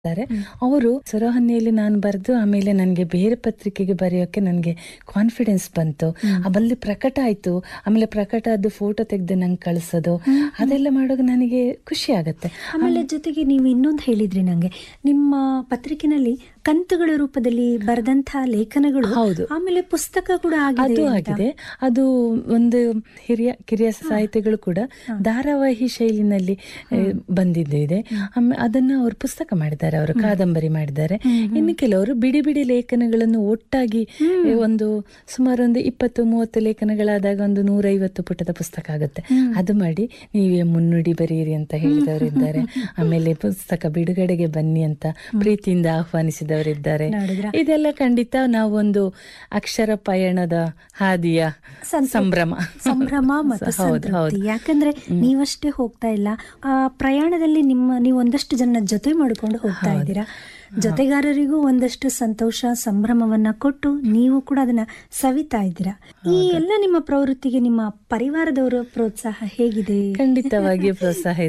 ಇದ್ದಾರೆ ಅವರು ಸೊರಹನ್ನಿಯಲ್ಲಿ ನಾನು ಬರೆದು ಆಮೇಲೆ ನನಗೆ ಬೇರೆ ಪತ್ರಿಕೆಗೆ ಬರೆಯೋಕೆ ನನಗೆ ಕಾನ್ಫಿಡೆನ್ಸ್ ಬಂತು ಅಲ್ಲಿ ಪ್ರಕಟ ಆಯ್ತು ಆಮೇಲೆ ಪ್ರಕಟ ಅದು ಫೋಟೋ ತೆಗೆದು ನಂಗೆ ಕಳಿಸೋದು ಅದೆಲ್ಲ ಮಾಡುವಾಗ ನನಗೆ ಖುಷಿ ಆಗತ್ತೆ ಆಮೇಲೆ ಜೊತೆಗೆ ನೀವು ಇನ್ನೊಂದು ಹೇಳಿದ್ರಿ ನಂಗೆ ನಿಮ್ಮ ಪತ್ರಿಕೆನಲ್ಲಿ ಕಂತುಗಳ ರೂಪದಲ್ಲಿ ಬರೆದಂತಹ ಲೇಖನಗಳು ಹೌದು. ಆಮೇಲೆ ಪುಸ್ತಕ ಕೂಡ ಆಗಿದೆ ಅದು ಅಂತ. ಆಗಿದೆ ಅದು ಒಂದು ಹಿರಿಯ ಕಿರಿಯ ಸಾಹಿತ್ಯಗಳು ಕೂಡ ಧಾರಾವಾಹಿ ಶೈಲಿನಲ್ಲಿ ಆ, ಬಂದಿದ್ದು ಇದೆ ಆಮೇಲೆ ಅದನ್ನ ಅವರು ಪುಸ್ತಕ ಮಾಡಿದ್ದಾರೆ ಅವರು ಕಾದಂಬರಿ ಮಾಡಿದ್ದಾರೆ ಇನ್ನು ಕೆಲವರು ಬಿಡಿ ಬಿಡಿ ಲೇಖನಗಳನ್ನು ಒಟ್ಟಾಗಿ ಆ, ಒಂದು ಸುಮಾರು ಒಂದು ಇಪ್ಪತ್ತು ಮೂವತ್ತು ಲೇಖನಗಳಾದಾಗ ಒಂದು ನೂರೈವತ್ತು ಪುಟದ ಪುಸ್ತಕ ಆಗುತ್ತೆ ಅದು ಮಾಡಿ ನೀವೇ ಮುನ್ನುಡಿ ಬರೆಯಿರಿ ಅಂತ ಹೇಳಿದವರಿದ್ದಾರೆ ಆಮೇಲೆ ಪುಸ್ತಕ ಬಿಡುಗಡೆಗೆ ಬನ್ನಿ ಅಂತ ಪ್ರೀತಿಯಿಂದ ಆಹ್ವಾನಿಸಿದವರಿದ್ದಾರೆ ನೋಡಿದ್ರಾ? ಇದೆಲ್ಲ ಖಂಡಿತ ನಾವೊಂದು ಅಕ್ಷರ ಪಯಣದ ಹಾದಿಯ ಸಂತೃಪ್ತಿ. ಸಂಭ್ರಮ ಸಂಭ್ರಮ ಮತ್ತು ಹೌದು ಸಂತೃಪ್ತಿ ಹೌದು ಯಾಕಂದ್ರೆ ನೀವಷ್ಟೇ ಹೋಗ್ತಾ ಇಲ್ಲ ಆ ಪ್ರಯಾಣದಲ್ಲಿ ನಿಮ್ಮ ನೀವು ಒಂದಷ್ಟು ಜನ ಜೊತೆ ಮಾಡಿಕೊಂಡು ಹೋಗ್ತಾ ಇದ್ದೀರಾ ಜೊತೆಗಾರರಿಗೂ ಒಂದಷ್ಟು ಸಂತೋಷ ಸಂಭ್ರಮವನ್ನ ಕೊಟ್ಟು ನೀವು ಕೂಡ ಅದನ್ನ ಸವಿತಾ ಇದ್ದೀರಾ ಈ ಎಲ್ಲ ನಿಮ್ಮ ಪ್ರವೃತ್ತಿಗೆ ನಿಮ್ಮ ಪರಿವಾರದವರ ಪ್ರೋತ್ಸಾಹ ಹೇಗಿದೆ ಖಂಡಿತವಾಗಿಯೂ ಪ್ರೋತ್ಸಾಹ